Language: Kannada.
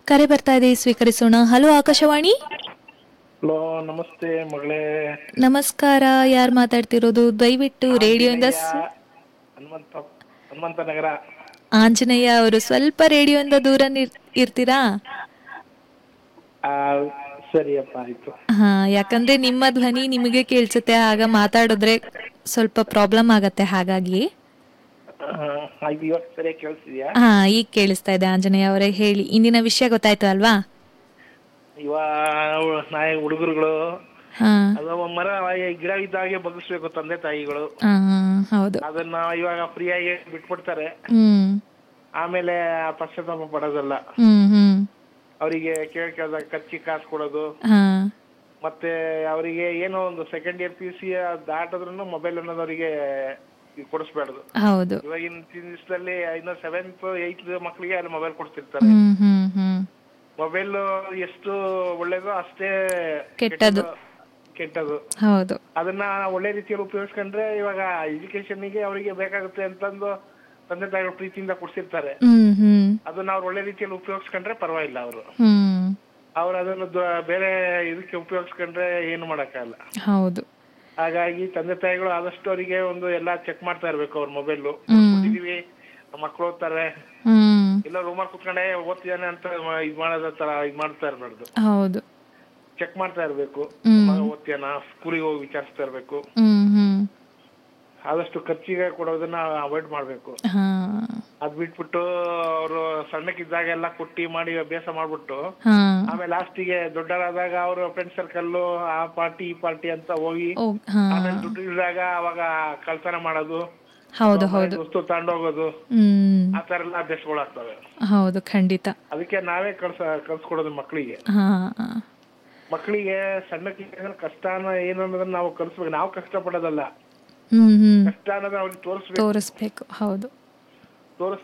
ಕರೆ ಬರ್ತಾ ಇದೆ ಸ್ವೀಕರಿಸೋಣ ಹಲೋ ಆಕಾಶವಾಣಿ ಹಲೋ ನಮಸ್ತೆ ಮಗಳೇ ನಮಸ್ಕಾರ ಯಾರು ಮಾತಾಡ್ತಿರೋದು ದಯವಿಟ್ಟು ರೇಡಿಯೋಯಿಂದ ಸ್- ಹನುಮಂತ ಹನುಮಂತ ನಗರ ಆಂಜನೇಯ ಅವರು ಸ್ವಲ್ಪ ರೇಡಿಯೋಯಿಂದ ದೂರ ನಿರ್- ಇರ್ತೀರಾ ಆ, ಸರಿಯಪ್ಪ ಆಯ್ತು ಹಾ ಯಾಕಂದ್ರೆ ನಿಮ್ಮ ಧ್ವನಿ ನಿಮಗೆ ಕೇಳಿಸುತ್ತೆ ಆಗ ಮಾತಾಡಿದ್ರೆ ಸ್ವಲ್ಪ ಪ್ರಾಬ್ಲಮ್ ಆಗತ್ತೆ ಹಾಗಾಗಿ ಆ, ಆಯ್ತು ಇವಾಗ ಸರಿಯಾಗಿ ಕೇಳಿಸಿದ್ಯಾ ಹಾ ಈಗ ಕೇಳಿಸ್ತಾ ಇದೆ ಆಂಜನೇಯ ಅವರೇ ಹೇಳಿ ಇಂದಿನ ವಿಷಯ ಗೊತ್ತಾಯ್ತು ಅಲ್ವಾ ಇವಾಗ ನಾಯಿ ಹುಡುಗರುಗಳು ಹಾ ಅದು ಮರ ಈ ಗಿಡ ಇದ್ದಾಗೆ ಬಗ್ಗಿಸ್ಬೇಕು ತಂದೆ ತಾಯಿಗಳು ಹಾ ಹೌದು ಅದನ್ನ ಇವಾಗ ಫ್ರೀಯಾಗಿ ಬಿಟ್ಬಿಡ್ತಾರೆ ಹ್ಮ್ ಆಮೇಲೆ ಪಶ್ಚಾತ್ತಾಪ ಪಡೋದಲ್ಲ ಹ್ಮ್ ಹ್ಮ್ ಅವರಿಗೆ ಕೇಳ್ ಕೇಳ್ದಾಗ ಖರ್ಚಿ ಕಾಸು ಕೊಡೋದು ಹಾ ಮತ್ತೆ ಅವರಿಗೆ ಏನೋ ಒಂದು ಸೆಕೆಂಡ್ ಇಯರ್ ಪಿ ಸಿ ದಾಟಿದ್ರು ಮೊಬೈಲ್ ಅನ್ನೋದು ಅವರಿಗೆ ಕೊಡಿಸ್ಬಾರ್ದು ಹೌದು ಇವಾಗಿನ ದಿವಸದಲ್ಲಿ ಇನ್ನು ಸೆವೆಂತ್ ಏಯ್ತ್ ಮಕ್ಕಳಿಗೆ ಅಲ್ಲಿ ಮೊಬೈಲ್ ಕೊಡ್ತಿರ್ತಾರೆ ಹ್ಮ್ ಹ್ಮ್ ಹ್ಮ್ ಮೊಬೈಲ್ ಎಷ್ಟು ಒಳ್ಳೇದು ಅಷ್ಟೇ ಕೆಟ್ಟದು. ಕೆಟ್ಟದು ಹೌದು ಅದನ್ನ ಒಳ್ಳೆ ರೀತಿಯಲ್ಲಿ ಉಪಯೋಗಿಸ್ಕೊಂಡ್ರೆ ಇವಾಗ ಎಜುಕೇಶನ್ಗೆ ಅವರಿಗೆ ಬೇಕಾಗುತ್ತೆ ಅಂತಂದು ತಂದೆ ತಾಯಿಗಳು ಪ್ರೀತಿಯಿಂದ ಕೊಡ್ಸಿರ್ತಾರೆ ಹ್ಮ್ ಹ್ಮ್ ಅದನ್ನ ಅವ್ರು ಒಳ್ಳೆ ರೀತಿಯಲ್ಲಿ ಉಪಯೋಗಿಸ್ಕೊಂಡ್ರೆ ಪರವಾಗಿಲ್ಲ ಅವರು ಹ್ಮ್ ಅವ್ರು ಅದನ್ನು ದ- ಬೇರೆ ಇದಕ್ಕೆ ಉಪಯೋಗಿಸ್ಕೊಂಡ್ರೆ ಏನು ಮಾಡಕ್ಕಾಗಲ್ಲ ಹೌದು ಹಾಗಾಗಿ ತಂದೆ ತಾಯಿಗಳು ಆದಷ್ಟು ಅವರಿಗೆ ಒಂದು ಎಲ್ಲಾ ಚೆಕ್ ಮಾಡ್ತಾ ಇರ್ಬೇಕು ಅವ್ರ ಮೊಬೈಲ್ ಹ್ಮ್. ಕೊಟ್ಟಿದೀವಿ ಮಕ್ಳು ಓದ್ತಾರೆ ಹ್ಮ್ ಇಲ್ಲ ರೂಮಲ್ಲಿ ಕುತ್ಕೊಂಡೆ ಓದ್ತಿದ್ದಾನೆ ಅಂತ ಮ- ಇದ್ ಮಾಡೋದ ತರ ಇದ್ ಮಾಡ್ತಾ ಇರ್ಬಾರ್ದು ಹೌದು ಚೆಕ್ ಮಾಡ್ತಾ ಇರ್ಬೇಕು ಹ್ಮ್. ಮಗ ಓದ್ತೀಯನ ಸ್ಕೂಲಿಗೆ ಹೋಗಿ ವಿಚಾರಿಸ್ತಾ ಇರ್ಬೇಕು ಹ್ಮ್ ಹ್ಮ್ ಆದಷ್ಟು ಖರ್ಚಿಗೆ ಕೊಡೋದನ್ನ ಅವಾಯ್ಡ್ ಮಾಡ್ಬೇಕು ಹಾ ಅದ್ ಬಿಟ್ಬಿಟ್ಟು ಅವರು ಸಣ್ಣಕ್ಕಿದ್ದಾಗೆಲ್ಲ ಕುಟ್ಟಿ ಮಾಡಿ ಅಭ್ಯಾಸ ಮಾಡ್ಬಿಟ್ಟು ಹಾ ಆಮೇಲೆ ಲಾಸ್ಟಿಗೆ ದೊಡ್ಡರಾದಾಗ ಅವರು ಫ್ರೆಂಡ್ ಸರ್ಕಲ್ ಆ ಪಾರ್ಟಿ ಈ ಪಾರ್ಟಿ ಅಂತ ಹೋಗಿ ಓ ಹಾ ಆಮೇಲೆ ದುಡ್ಡು ಇದ್ದಾಗ ಅವಾಗ ಕಳ್ತನ ಮಾಡೋದು ಹೌದು ಹೌದು ವಸ್ತು ತಗೊಂಡೋಗೋದು ಹ್ಮ್ ಆ ತರ ಎಲ್ಲ ಅಭ್ಯಾಸಗಳಾಗ್ತವೆ ಹೌದು ಖಂಡಿತ ಅದಕ್ಕೆ ನಾವೇ ಕಳ್ಸ ಕಲ್ಸ್ಕೊಡೋದು ಮಕ್ಕಳಿಗೆ ಹಾ ಮಕ್ಕಳಿಗೆ ಸಣ್ಣಕ್ಕಿದ್ದಾಗ ಕಷ್ಟನ ಏನು ಅನ್ನೋದನ್ನ ನಾವು ಕಲಿಸ್ಬೇಕು ನಾವು ಕಷ್ಟ ಪಡೋದಲ್ಲ ಹ್ಮ್ ಹ್ಮ್ ಕಷ್ಟ ಅನ್ನೋದನ್ನ ಅವ್ರಿಗೆ ತೋರಿಸ್ಬೇಕು ತೋರಿಸ್ಬೇಕು ಹೌದು